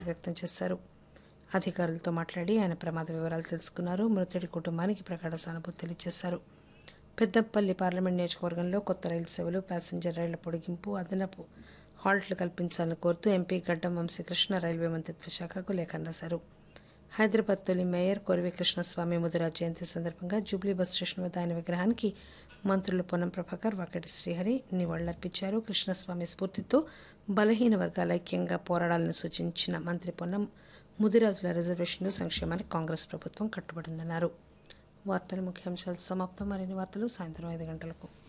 వ్యక్తం చేశారు అధికారులతో మాట్లాడి ఆయన ప్రమాద వివరాలు తెలుసుకున్నారు మృతుడి కుటుంబానికి ప్రగాఢ సానుభూతి తెలియజేశారు పెద్దపల్లి పార్లమెంట్ నియోజకవర్గంలో కొత్త రైలు సేవలు ప్యాసింజర్ రైళ్ల పొడిగింపు అదనపు హాల్ట్లు కల్పించాలని కోరుతూ ఎంపీ గడ్డం వంశీకృష్ణ రైల్వే మంత్రిత్వ శాఖకు లేఖ రాశారు హైదరాబాద్ తొలి మేయర్ కొరివి కృష్ణస్వామి ముదిరాజ్ జయంతి సందర్భంగా జూబ్లీ బస్ స్టేషన్ వద్ద ఆయన విగ్రహానికి మంత్రులు పొన్నం ప్రభాకర్ వాకటి శ్రీహరి నివాళులర్పించారు కృష్ణస్వామి స్ఫూర్తితో బలహీన వర్గాల ఐక్యంగా పోరాడాలని సూచించిన మంత్రి పొన్నం ముదిరాజుల రిజర్వేషన్లు సంక్షేమానికి కాంగ్రెస్ ప్రభుత్వం కట్టుబడిందన్నారు వార్తల ముఖ్యాంశాలు సమాప్తం మరిన్ని వార్తలు సాయంత్రం ఐదు గంటలకు